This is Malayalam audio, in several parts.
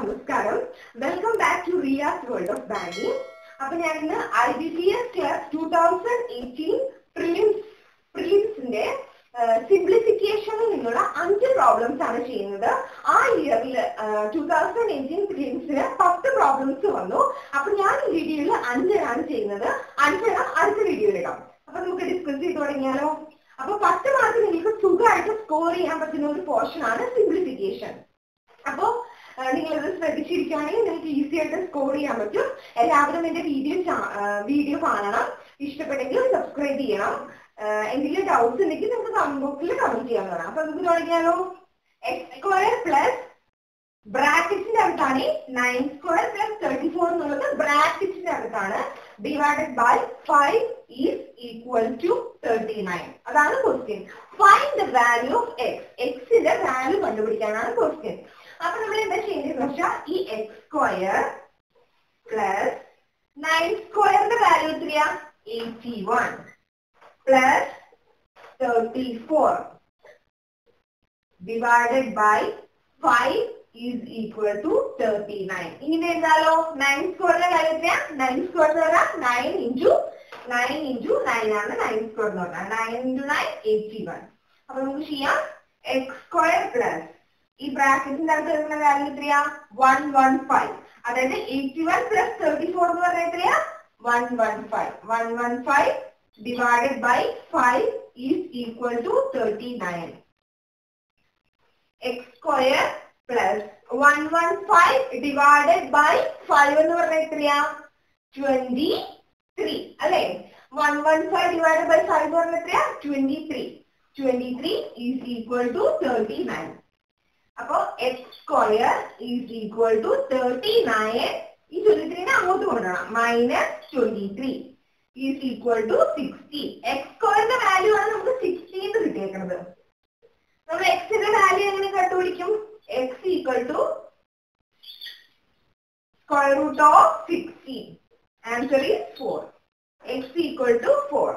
നമസ്കാരം welcome back to Riyas world of banking അപ്പൊ ഞാൻ ഇന്ന് I B P S class two thousand eighteen prelims പ്രിലിംസിന്റെ സിംപ്ലിഫിക്കേഷനിൽ നിന്നുള്ള അഞ്ച് പ്രോബ്ലംസ് ആണ് ചെയ്യുന്നത് ആ ഇയറിൽ ടൂ തൗസൻഡ് എയ്റ്റീൻ പ്രിലിംസിന് പത്ത് പ്രോബ്ലംസ് വന്നു അപ്പൊ ഞാൻ ഈ വീഡിയോയിൽ അഞ്ചെണ്ണാണ് ചെയ്യുന്നത് അഞ്ചെണ്ണം അടുത്ത വീഡിയോയിൽ ഇടാം അപ്പൊ നമുക്ക് ഡിസ്കസ് ചെയ്ത് തുടങ്ങിയാലോ അപ്പൊ പത്ത് മാർക്ക് നിങ്ങൾക്ക് സുഖമായിട്ട് സ്കോർ ചെയ്യാൻ പറ്റുന്ന ഒരു പോർഷൻ ആണ് സിംപ്ലിഫിക്കേഷൻ അപ്പോ നിങ്ങൾ ഇത് ശ്രദ്ധിച്ചിരിക്കുകയാണെങ്കിൽ നിങ്ങൾക്ക് ഈസി ആയിട്ട് സ്കോർ ചെയ്യാൻ പറ്റും എല്ലാവരും എന്റെ വീഡിയോ വീഡിയോ കാണണം ഇഷ്ടപ്പെട്ടെങ്കിൽ സബ്സ്ക്രൈബ് ചെയ്യണം ആഹ് എന്തെങ്കിലും ഡൗട്ട്സ് ഉണ്ടെങ്കിൽ നമുക്ക് കമന്റ് ബോക്സിൽ കമന്റ് ചെയ്യാവുന്നതാണ് അപ്പൊ നമുക്ക് തുടങ്ങിയാലോ എക്സ് സ്ക്വയർ പ്ലസ് ബ്രാക്കറ്റിന്റെ അകത്താണ് nine square plus thirty four എന്നുള്ളത് ബ്രാക്കറ്റിന്റെ അകത്താണ് divided by five is equal to thirty nine അതാണ് question find the value of X എക്സിന്റെ വാല്യൂ കണ്ടുപിടിക്കാനാണ് ക്വസ്റ്റ്യൻ അപ്പൊ നമ്മൾ എന്താ ചെയ്യേണ്ടതെന്ന് വെച്ചാൽ ഈ എക്സ് സ്ക്വയർ പ്ലസ് നയൻ സ്ക്വയറിന്റെ വാല്യൂ എത്രയാ eighty one plus thirty four divided by five is equal to thirty nine ഇങ്ങനെ എഴുതാലോ നയൻ സ്ക്വയറിന്റെ കാര്യം എത്രയാ നയൻ സ്ക്വയർ എന്ന് പറഞ്ഞാൽ nine into nine into nine ആണ് നയൻ സ്ക്വയർ എന്ന് പറഞ്ഞാൽ nine into nine eighty one അപ്പൊ നമുക്ക് ചെയ്യാം എക്സ് സ്ക്വയർ പ്ലസ് ഈ ബ്രാക്കറ്റിന്റെ അകത്ത് വരുന്ന വാല്യൂ എത്രയാ വൺ വൺ ഫൈവ് അതായത് eighty one plus thirty four എന്ന് പറഞ്ഞാൽ എത്രയാ one one five one one five divided by five is equal to thirty nine X square plus one one five divided by five എന്ന് പറഞ്ഞാൽ എത്രയാ ട്വന്റി ത്രീ അല്ലെ one one five divided by five എന്ന് പറഞ്ഞാൽ എത്രയാ twenty three twenty three is equal to thirty nine അപ്പോ X square is equal to thirty nine ഈ ട്വന്റി ത്രീനെ അങ്ങോട്ട് കൊണ്ടുവരണം minus twenty three is equal to sixty X സ്ക്വയറിന്റെ വാല്യൂ ആണ് നമുക്ക് സിക്സ്റ്റി എന്ന് കിട്ടിയേക്കുന്നത് നമ്മൾ എക്സിന്റെ വാല്യൂ എങ്ങനെ കണ്ടുപിടിക്കും X equal to square root of sixty answer is four X equal to four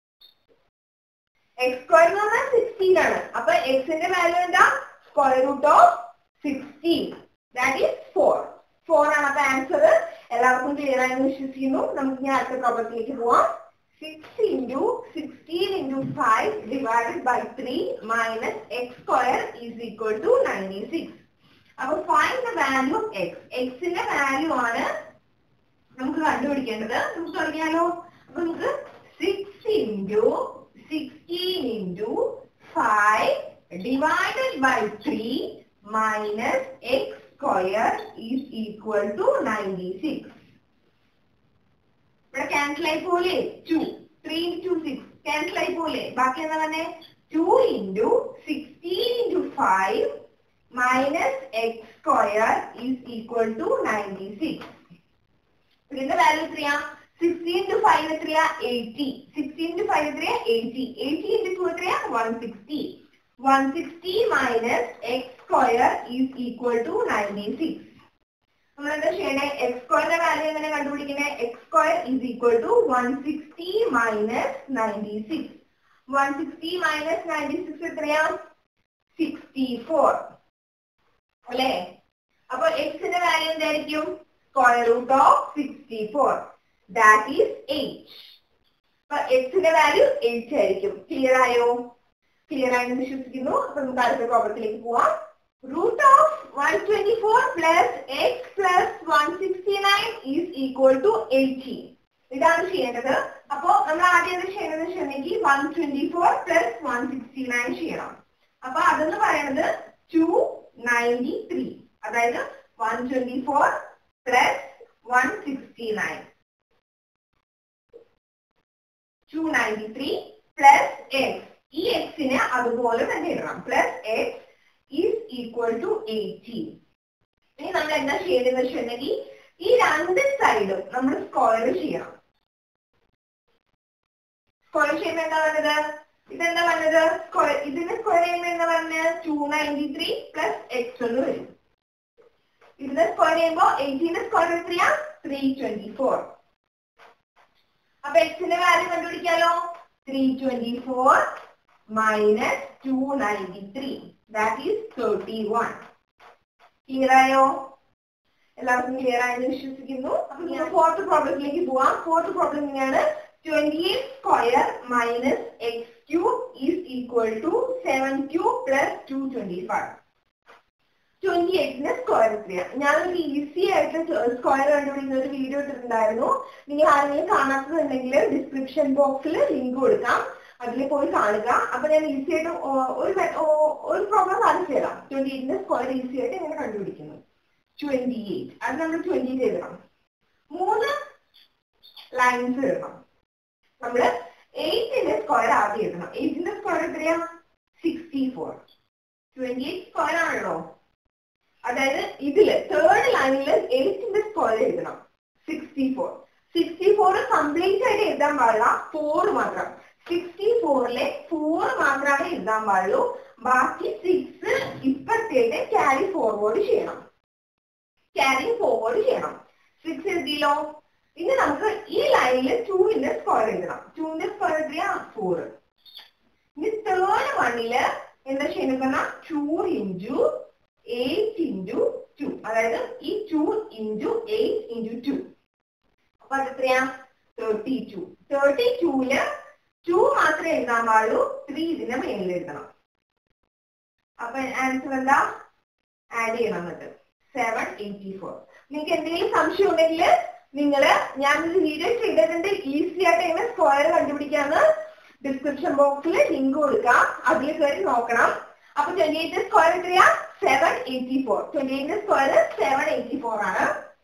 X square എന്ന് പറഞ്ഞാൽ സിക്സ്റ്റീൻ ആണ് അപ്പൊ എക്സിന്റെ വാല്യൂ എന്താ square root of sixteen that is four four ആണ് അപ്പൊ ആൻസർ എല്ലാവർക്കും ക്ലിയർ ആയെന്ന് വിശ്വസിക്കുന്നു നമുക്ക് ഞാൻ അടുത്ത പ്രോബ്ലത്തിലേക്ക് പോവാം six into sixteen into five divided by three minus x square is equal to ninety six അപ്പൊ find the value of X എക്സിന്റെ വാല്യൂ ആണ് നമുക്ക് കണ്ടുപിടിക്കേണ്ടത് നമുക്ക് തുടങ്ങിയാലോ അപ്പൊ നമുക്ക് six into sixteen into five divided by three minus x square is equal to ninety six ഇവിടെ ക്യാൻസൽ ആയി പോലെ two three into six cancel ആയി പോലെ ബാക്കി എന്താ പറഞ്ഞേ two into sixteen into five minus x square is equal to ninety six ഇതിന്റെ വാല്യൂ എത്രയാ സിക്സ്റ്റീൻ ഇൻറ്റു ഫൈവ് എത്രയാ എയ്റ്റി സിക്സ്റ്റീൻ ഇൻറ്റു ഫൈവ് എത്രയാ എയ്റ്റി എയ്റ്റി ഇൻറ്റു ടു എത്രയാ one sixty one sixty minus x square is equal to ninety six നമ്മൾ എന്താ ചെയ്യണേ എക്സ് സ്ക്വയറിന്റെ വാല്യൂ എങ്ങനെ കണ്ടുപിടിക്കണേ x square is equal to one sixty minus ninety six one sixty minus ninety six എത്രയാ സിക്സ്റ്റി ഫോർ അല്ലേ അപ്പൊ എക്സിന്റെ വാല്യൂ എന്തായിരിക്കും square root of sixty four that is eight അപ്പൊ എക്സിന്റെ വാല്യൂ എയ്റ്റ് ആയിരിക്കും ക്ലിയർ ആയോ ക്ലിയർ ആയെന്ന് വിശ്വസിക്കുന്നു അപ്പൊ നമുക്ക് അടുത്ത പ്രോബ്ലത്തിലേക്ക് പോവാം root of 124 plus x plus 169 is equal to 80. ഇതാണ് ചെയ്യേണ്ടത് അപ്പോ നമ്മൾ ആദ്യം എന്താ ചെയ്യേണ്ടത് വെച്ചിട്ടുണ്ടെങ്കിൽ one twenty four plus one sixty nine ചെയ്യണം അപ്പൊ അതെന്ന് പറയുന്നത് ടു നയൻറ്റി ത്രീ അതായത് one twenty four plus one sixty nine two ninety three plus x ഈ എക്സിന് അതുപോലെ തന്നെ ഇടണം plus x is equal to eighteen ഇനി നമ്മൾ എന്താ ചെയ്യേണ്ടതെന്ന് വെച്ചിട്ടുണ്ടെങ്കിൽ ഈ രണ്ട് സൈഡും നമ്മൾ സ്ക്വയർ ചെയ്യണം സ്ക്വയർ ചെയ്യുമ്പോൾ എന്താ പറഞ്ഞത് ഇതെന്താ പറഞ്ഞത് സ്ക്വയർ ഇതിന് സ്ക്വയർ ചെയ്യുമ്പോൾ എന്താ പറഞ്ഞത് two ninety three plus x എന്ന് വരും ഇതിന് സ്ക്വയർ ചെയ്യുമ്പോൾ എയ്റ്റീന്റെ സ്ക്വയർ എത്രയാ ത്രീ ട്വന്റി ഫോർ അപ്പൊ എക്സിന്റെ വാല്യൂ കണ്ടുപിടിക്കാലോ three twenty four minus two ninety three that is 31 clear ആയോ എല്ലാവർക്കും ക്ലിയർ ആയെന്ന് വിശ്വസിക്കുന്നു അപ്പൊ ഞാൻ ഫോർത്ത് പ്രോബ്ലത്തിലേക്ക് പോവാം ഫോർത്ത് പ്രോബ്ലം ഇങ്ങനെയാണ് twenty eight square minus x cube is equal to seven cube plus two twenty five twenty എയ്റ്റിന്റെ സ്ക്വയർ എത്രയാണ് ഞാനൊരു ഈസി ആയിട്ട് സ്ക്വയർ കണ്ടുപിടിക്കുന്ന ഒരു വീഡിയോ ഇട്ടിട്ടുണ്ടായിരുന്നു നിങ്ങൾ ആരെങ്കിലും കാണാത്തതുണ്ടെങ്കിൽ ഡിസ്ക്രിപ്ഷൻ ബോക്സിൽ ലിങ്ക് കൊടുക്കാം അതിൽ പോയി കാണുക അപ്പൊ ഞാൻ ഈസി ആയിട്ട് ഓ- ഒരു മെ- ഓ- ഒരു പ്രോബ്ലം കാണിച്ചു തരാം ട്വന്റി എയ്റ്റിന്റെ സ്ക്വയർ ഈസി ആയിട്ട് എങ്ങനെ കണ്ടുപിടിക്കുന്നു ട്വന്റി എയ്റ്റ് അത് നമ്മൾ ട്വന്റി എഴുതണം മൂന്ന് ലൈൻസ് എഴുതണം നമ്മള് എയ്റ്റിന്റെ സ്ക്വയർ ആദ്യം എഴുതണം എയ്റ്റിന്റെ സ്ക്വയർ എത്രയാ sixty four twenty eight square ആണല്ലോ അതായത് ഇതില് തേർഡ് ലൈനിൽ എയ്റ്റിന്റെ സ്ക്വയർ എഴുതണം sixty four sixty four complete ആയിട്ട് എഴുതാൻ പാടില്ല ഫോർ മാത്രം സിക്സ്റ്റി ഫോറിലെ ഫോർ മാത്രമേ എഴുതാൻ പാടുള്ളൂ ബാക്കി സിക്സ് ഇപ്പത്തേക്ക് ക്യാരി ഫോർവേഡ് ചെയ്യണം ക്യാരി ഫോർവേഡ് ചെയ്യണം സിക്സ് എഴുതിയല്ലോ ഇനി നമുക്ക് ഈ ലൈനിൽ ടൂവിന്റെ സ്ക്വയർ എഴുതണം ടൂവിന്റെ സ്ക്വയർ എത്രയാ ഫോർ ഇനി തേർഡ് വണ്ണില് എന്താ ചെയ്യുന്ന two into eight into two അതായത് ഈ two into eight into two അപ്പൊ അത് എത്രയാ തേർട്ടി ടു തേർട്ടി ടൂല് ടു മാത്രമേ എഴുതാൻ പാടുള്ളൂ ത്രീ ഇതിന്റെ മേലിൽ എഴുതണം അപ്പൊ ആൻസർ എന്താ ആഡ് ചെയ്യണം എന്നിട്ട് സെവൻ എയ്റ്റി ഫോർ നിങ്ങൾക്ക് എന്തെങ്കിലും സംശയം ഉണ്ടെങ്കിൽ നിങ്ങള് ഞാനൊരു വീഡിയോ ചെയ്തിട്ടുണ്ട് ഈസി ആയിട്ട് എങ്ങനെ സ്ക്വയർ കണ്ടുപിടിക്കാന്ന് ഡിസ്ക്രിപ്ഷൻ ബോക്സിൽ ലിങ്ക് കൊടുക്കാം അതിൽ കയറി നോക്കണം അപ്പൊ ട്വന്റി എയ്റ്റ് സ്ക്വയർ എത്രയാ seven eighty four twenty eight square seven eighty four ആണ്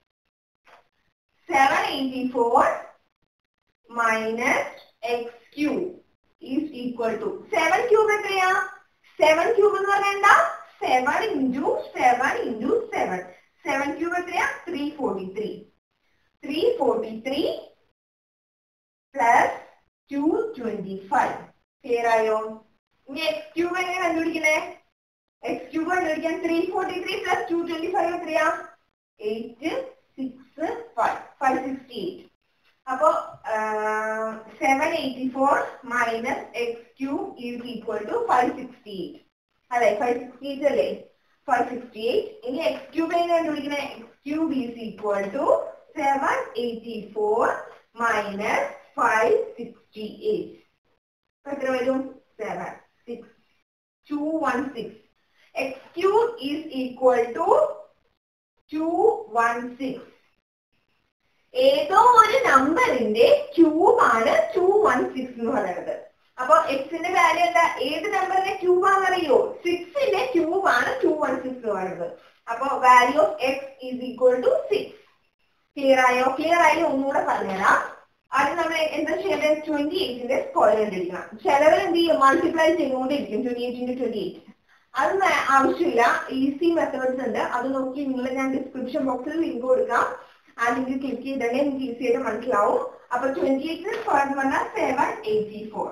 seven eighty four minus x cube is equal to seven cube എത്രയാ സെവൻ ക്യൂബ് എന്ന് പറഞ്ഞാൽ എന്താ seven into seven into seven seven cube എത്രയാ three forty three three forty three plus two twenty five clear ആയോ ഇനി എക്സ് ക്യൂബ് എങ്ങനെ കണ്ടുപിടിക്കണേ എക്സ് ക്യൂബ് കണ്ടുപിടിക്കാൻ three forty three plus two twenty five എത്രയാ eight six five five sixty eight അപ്പോ seven eighty four minus x cube is equal to five sixty eight അതെ ഫൈവ് സിക്സ്റ്റി എയ്റ്റ് അല്ലേ ഫൈവ് സിക്സ്റ്റി എയ്റ്റ് ഇനി എക്സ് ക്യൂബ് എങ്ങനെ കണ്ടുപിടിക്കണേ x cube is equal to seven eighty four minus five sixty eight എത്ര വരും seven six two one six x cube is equal to two one six ഏതോ ഒരു നമ്പറിന്റെ ക്യൂബ് ആണ് ടു വൺ സിക്സ് എന്ന് പറയുന്നത് അപ്പൊ എക്സിന്റെ വാല്യൂ എന്താ ഏത് നമ്പറിന്റെ ക്യൂബ് ആണെന്ന് അറിയോ സിക്സിന്റെ ക്യൂബ് ആണ് ടു വൺ സിക്സ് എന്ന് പറയുന്നത് അപ്പൊ value of x is equal to six clear ആയോ ക്ലിയർ ആയി ഒന്നുകൂടെ പറഞ്ഞുതരാം ആദ്യം നമ്മൾ എന്താ ചെയ്യേണ്ടത് ട്വന്റി എയ്റ്റിന്റെ സ്ക്വയർ കണ്ടിരിക്കണം ചിലവർ എന്ത് ചെയ്യും മൾട്ടിപ്ലൈ ചെയ്തുകൊണ്ടിരിക്കും twenty eight into twenty eight അത് ആവശ്യമില്ല ഈസി മെത്തേഡ്സ് ഉണ്ട് അത് നോക്കി നിങ്ങൾ ഞാൻ ഡിസ്ക്രിപ്ഷൻ ബോക്സിൽ ലിങ്ക് കൊടുക്കാം ആ ലിങ്ക് ക്ലിക്ക് ചെയ്തിട്ടുണ്ടെങ്കിൽ നിങ്ങൾക്ക് ഈസി ആയിട്ട് മനസ്സിലാവും അപ്പൊ ട്വന്റി എയ്റ്റിന് സ്ക്വയർ എന്ന് പറഞ്ഞാൽ seven eighty four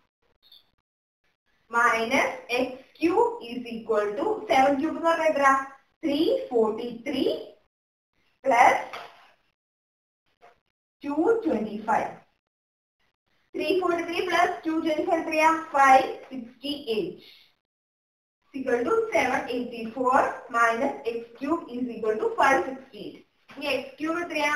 minus x cube is equal to seven cube എന്ന് പറഞ്ഞാൽ എത്ര three forty three plus two twenty five three forty three plus two twenty five എത്രയാ five sixty eight equal to 784 minus x cube is equal to 568. ഇനി x cube എത്രയാ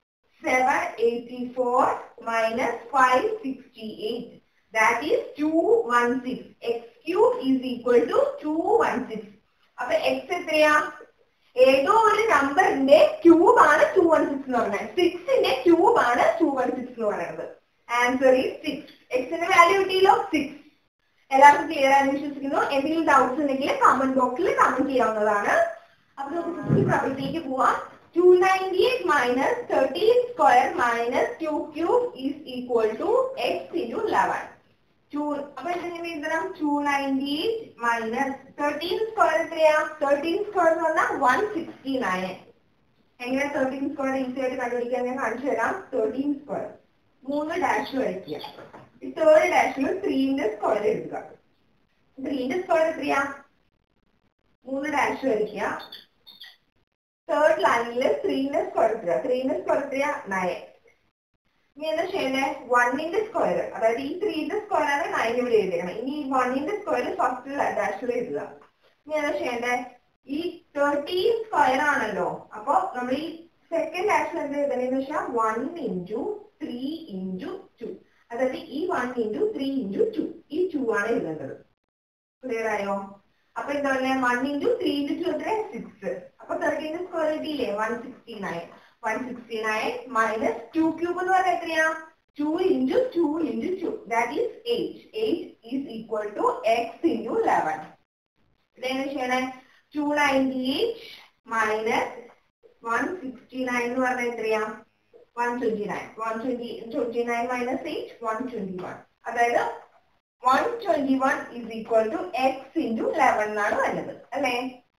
784 minus 568. That is 216. x cube is equal to 216. അപ്പൊ x എത്രയാ ഏതോ ഒരു നമ്പറിന്റെ ക്യൂബ് ആണ് ടു വൺ സിക്സ് എന്ന് പറയുന്നത് സിക്സിന്റെ ക്യൂബ് ആണ് ടു വൺ സിക്സ് എന്ന് പറയുന്നത് ആൻസർ ഈസ് സിക്സ് എക്സിന്റെ വാല്യൂ കിട്ടിയല്ലോ സിക്സ് എല്ലാവർക്കും ക്ലിയർ ആണെന്ന് വിശ്വസിക്കുന്നു എന്തെങ്കിലും ഡൗട്ട്സ് ഉണ്ടെങ്കിൽ കമന്റ് ബോക്സിൽ കമന്റ് ചെയ്യാവുന്നതാണ് അപ്പൊ നമുക്ക് ഫിഫ്റ്റി പ്രോബ്ലത്തിലേക്ക് പോവാം two ninety eight minus thirteen square minus two cube is equal to x into eleven two അപ്പൊ എന്തെങ്കിലും എഴുതണം two ninety eight minus thirteen square എത്രയാ തേർട്ടീൻ സ്ക്വയർ എന്ന് പറഞ്ഞാൽ വൺ സിക്സ്റ്റി നയൻ എങ്ങനെ തേർട്ടീൻ സ്ക്വയർ ഈസി ആയിട്ട് കണ്ടുപിടിക്കാൻ ഞാൻ കാണിച്ചു തരാം തേർട്ടീൻ സ്ക്വയർ മൂന്ന് ഡാഷ് വരയ്ക്കുക ഈ തേർഡ് ഡാഷിൽ ത്രീന്റെ സ്ക്വയർ എഴുതുക ത്രീന്റെ സ്ക്വയർ എത്രയാ മൂന്ന് ഡാഷ് വരയ്ക്കുക തേർഡ് ലൈനിൽ ത്രീന്റെ സ്ക്വയർ എത്രയാ ത്രീന്റെ സ്ക്വയർ എത്രയാ നയൻ ഇനി എന്താ ചെയ്യണ്ടേ വണ്ണിന്റെ സ്ക്വയർ അതായത് ഈ ത്രീന്റെ സ്ക്വയർ ആണ് നയൻ ഇവിടെ എഴുതിക്കണം ഇനി ഈ വണ്ണിന്റെ സ്ക്വയർ ഫസ്റ്റ് ഡാഷിൽ എഴുതുക ഇനി എന്താ ചെയ്യണ്ടേ ഈ തേർട്ടി സ്ക്വയർ ആണല്ലോ അപ്പൊ നമ്മൾ ഈ സെക്കൻഡ് ആക്ഷൻ എന്ത് എഴുതണെന്ന് വെച്ചാൽ one into three into two അതായത് ഈ one into three into two ഈ ടു ആണ് എഴുതേണ്ടത് ക്ലിയർ ആയോ അപ്പൊ എന്താ പറയുക one into three into two എത്ര സിക്സ് അപ്പൊ തേർട്ടീന്റെ സ്ക്വയർ കിട്ടിയില്ലേ one sixty nine one sixty nine minus two cube എന്ന് പറഞ്ഞാൽ എത്രയാ two into two into two that is eight eight is equal to x into eleven ഇതെങ്ങനെ ചെയ്യണേ two ninety eight minus one sixty nine എന്ന് പറഞ്ഞാൽ എത്രയാ one twenty nine one twenty twenty nine minus eight one twenty one അതായത് one twenty one is equal to x into eleven എന്നാണ് വരുന്നത് അല്ലേ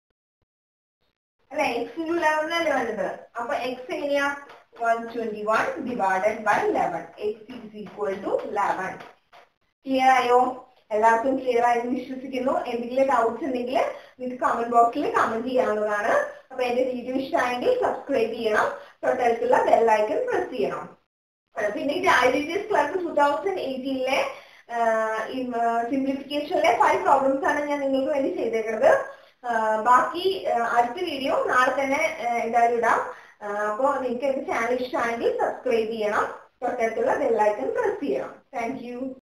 അല്ലെ എക്സ് ഇൻറ്റു ലെവൻ അല്ലേ വരുന്നത് അപ്പൊ എക്സ് എങ്ങനെയാ one twenty one divided by eleven x is equal to eleven clear ആയോ എല്ലാവർക്കും ക്ലിയർ ആയെന്ന് വിശ്വസിക്കുന്നു എന്തെങ്കിലും ഡൗട്ട്സ് ഉണ്ടെങ്കിൽ നിങ്ങൾക്ക് കമന്റ് ബോക്സിൽ കമന്റ് ചെയ്യാവുന്നതാണ് അപ്പൊ എന്റെ വീഡിയോ ഇഷ്ടമായെങ്കിൽ സബ്സ്ക്രൈബ് ചെയ്യണം തൊട്ടടുത്തുള്ള ബെല്ലൈക്കൺ പ്രസ് ചെയ്യണം പിന്നെ ഐഡിയസ് ക്ലാസ് ടൂ തൗസൻഡ് എയ്റ്റീനിലെ സിംപ്ലിഫിക്കേഷനിലെ ഫൈവ് പ്രോബ്ലംസ് ആണ് ഞാൻ നിങ്ങൾക്ക് വേണ്ടി ചെയ്തേക്കുന്നത് ബാക്കി അടുത്ത വീഡിയോ നാളെ തന്നെ എന്തായാലും ഇടാം അപ്പോൾ നിങ്ങൾക്ക് എന്റെ ചാനൽ ഇഷ്ടമായെങ്കിൽ സബ്സ്ക്രൈബ് ചെയ്യണം തൊട്ടടുത്തുള്ള ബെല്ലൈക്കൺ പ്രസ് ചെയ്യണം താങ്ക്